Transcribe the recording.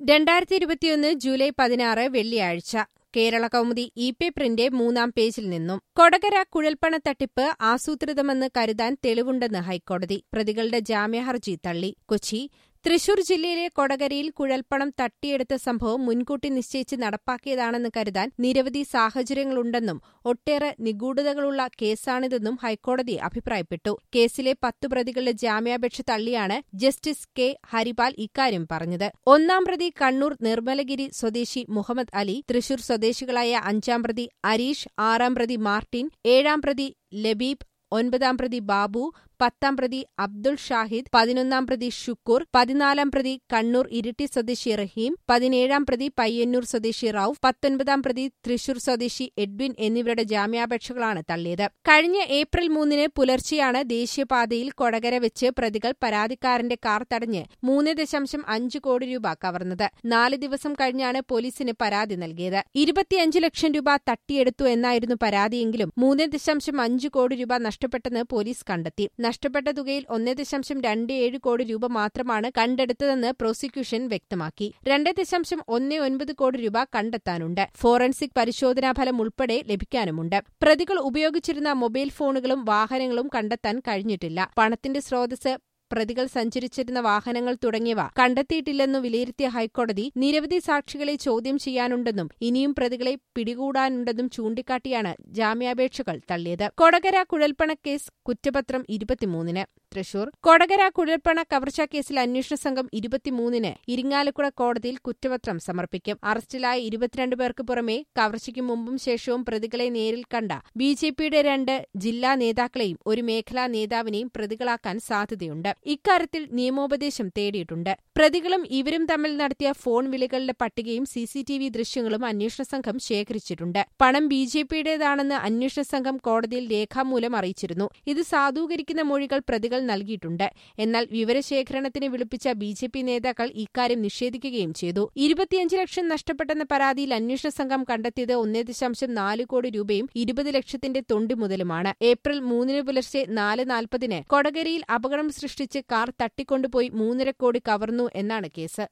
രണ്ടായിരത്തി ഇരുപത്തിയൊന്ന് ജൂലൈ പതിനാറ് വെള്ളിയാഴ്ച കേരള കൗമുദി ഇ പേപ്പറിന്റെ മൂന്നാം പേജിൽ നിന്നും കൊടകര കുഴൽപ്പണ തട്ടിപ്പ് ആസൂത്രിതമെന്ന് കരുതാൻ തെളിവുണ്ടെന്ന് ഹൈക്കോടതി പ്രതികളുടെ ജാമ്യഹർജി തള്ളി കൊച്ചി തൃശൂർ ജില്ലയിലെ കൊടകരയിൽ കുഴൽപ്പണം തട്ടിയെടുത്ത സംഭവം മുൻകൂട്ടി നിശ്ചയിച്ച് നടപ്പാക്കിയതാണെന്ന് കരുതാൻ നിരവധി സാഹചര്യങ്ങളുണ്ടെന്നും ഒട്ടേറെ നിഗൂഢതകളുള്ള കേസാണിതെന്നും ഹൈക്കോടതി അഭിപ്രായപ്പെട്ടു കേസിലെ പത്തു പ്രതികളുടെ ജാമ്യാപേക്ഷ തള്ളിയാണ് ജസ്റ്റിസ് കെ ഹരിപാൽ ഇക്കാര്യം പറഞ്ഞത് ഒന്നാം പ്രതി കണ്ണൂർ നിർമ്മലഗിരി സ്വദേശി മുഹമ്മദ് അലി തൃശൂർ സ്വദേശികളായ അഞ്ചാം പ്രതി അരീഷ് ആറാം പ്രതി മാർട്ടിൻ ഏഴാം പ്രതി ലബീബ് ഒൻപതാം പ്രതി ബാബു പത്താം പ്രതി അബ്ദുൾ ഷാഹിദ് പതിനൊന്നാം പ്രതി ഷുക്കൂർ പതിനാലാം പ്രതി കണ്ണൂർ ഇരിട്ടി സ്വദേശി റഹീം പതിനേഴാം പ്രതി പയ്യന്നൂർ സ്വദേശി റൌഫ് പത്തൊൻപതാം പ്രതി തൃശൂർ സ്വദേശി എഡ്വിൻ എന്നിവരുടെ ജാമ്യാപേക്ഷകളാണ് തള്ളിയത് കഴിഞ്ഞ ഏപ്രിൽ മൂന്നിന് പുലർച്ചെയാണ് ദേശീയപാതയിൽ കൊടകര വെച്ച് പ്രതികൾ പരാതിക്കാരന്റെ കാർ തടഞ്ഞ് മൂന്ന് ദശാംശം അഞ്ച് കോടി രൂപ കവർന്നത് നാല് ദിവസം കഴിഞ്ഞാണ് പോലീസിന് പരാതി നൽകിയത് ഇരുപത്തിയഞ്ച് ലക്ഷം രൂപ തട്ടിയെടുത്തു എന്നായിരുന്നു പരാതിയെങ്കിലും മൂന്ന് ദശാംശം അഞ്ച് കോടി രൂപ നഷ്ടപ്പെട്ടെന്ന് പോലീസ് കണ്ടെത്തി നഷ്ടപ്പെട്ട തുകയിൽ ഒന്ന് ദശാംശം രണ്ട് ഏഴ് കോടി രൂപ മാത്രമാണ് കണ്ടെടുത്തതെന്ന് പ്രോസിക്യൂഷൻ വ്യക്തമാക്കി രണ്ട് ദശാംശം ഒന്ന് ഒൻപത് കോടി രൂപ കണ്ടെത്താനുണ്ട് ഫോറൻസിക് പരിശോധനാഫലം ഉൾപ്പെടെ ലഭിക്കാനുമുണ്ട് പ്രതികൾ ഉപയോഗിച്ചിരുന്ന മൊബൈൽ ഫോണുകളും വാഹനങ്ങളും കണ്ടെത്താൻ കഴിഞ്ഞിട്ടില്ല പണത്തിന്റെ സ്രോതസ് പ്രതികൾ സഞ്ചരിച്ചിരുന്ന വാഹനങ്ങൾ തുടങ്ങിയവ കണ്ടെത്തിയിട്ടില്ലെന്നു വിലയിരുത്തിയ ഹൈക്കോടതി നിരവധി സാക്ഷികളെ ചോദ്യം ചെയ്യാനുണ്ടെന്നും ഇനിയും പ്രതികളെ പിടികൂടാനുണ്ടെന്നും ചൂണ്ടിക്കാട്ടിയാണ് ജാമ്യാപേക്ഷകൾ തള്ളിയത് കൊടകര കുഴൽപ്പണ കേസ് കുറ്റപത്രം ഇരുപത്തിമൂന്നിന് തൃശൂർ കൊടകര കുഴൽപ്പണ കവർച്ചാ കേസിൽ അന്വേഷണ സംഘം ഇരുപത്തിമൂന്നിന് ഇരിങ്ങാലക്കുട കോടതിയിൽ കുറ്റപത്രം സമർപ്പിക്കും അറസ്റ്റിലായ ഇരുപത്തിരണ്ട് പേർക്ക് പുറമെ കവർച്ചയ്ക്ക് മുമ്പും ശേഷവും പ്രതികളെ നേരിൽ കണ്ട ബി ജെ പിയുടെ രണ്ട് ജില്ലാ നേതാക്കളെയും ഒരു മേഖലാ നേതാവിനെയും പ്രതികളാക്കാൻ സാധ്യതയുണ്ട് ഇക്കാര്യത്തിൽ നിയമോപദേശം തേടിയിട്ടുണ്ട് പ്രതികളും ഇവരും തമ്മിൽ നടത്തിയ ഫോൺ വിളികളുടെ പട്ടികയും സിസിടിവി ദൃശ്യങ്ങളും അന്വേഷണ സംഘം ശേഖരിച്ചിട്ടുണ്ട് പണം ബി ജെ പിയുടേതാണെന്ന് അന്വേഷണ സംഘം കോടതിയിൽ രേഖാമൂലം അറിയിച്ചിരുന്നു ഇത് സാധൂകരിക്കുന്ന മൊഴികൾ പ്രതികൾ നൽകിയിട്ടുണ്ട് എന്നാൽ വിവരശേഖരണത്തിന് വിളിപ്പിച്ച ബി ജെ പി നേതാക്കൾ ഇക്കാര്യം നിഷേധിക്കുകയും ചെയ്തു ഇരുപത്തിയഞ്ച് ലക്ഷം നഷ്ടപ്പെട്ടെന്ന പരാതിയിൽ അന്വേഷണ സംഘം കണ്ടെത്തിയത് ഒന്നേ ദശാംശം നാല് കോടി രൂപയും ഇരുപത് ലക്ഷത്തിന്റെ തൊണ്ടി മുതലുമാണ് ഏപ്രിൽ മൂന്നിന് പുലർച്ചെ നാല് നാൽപ്പതിന് കൊടകരയിൽ അപകടം സൃഷ്ടിച്ച് കാർ തട്ടിക്കൊണ്ടുപോയി മൂന്നര കോടി കവർന്നു എന്നാണ് കേസ്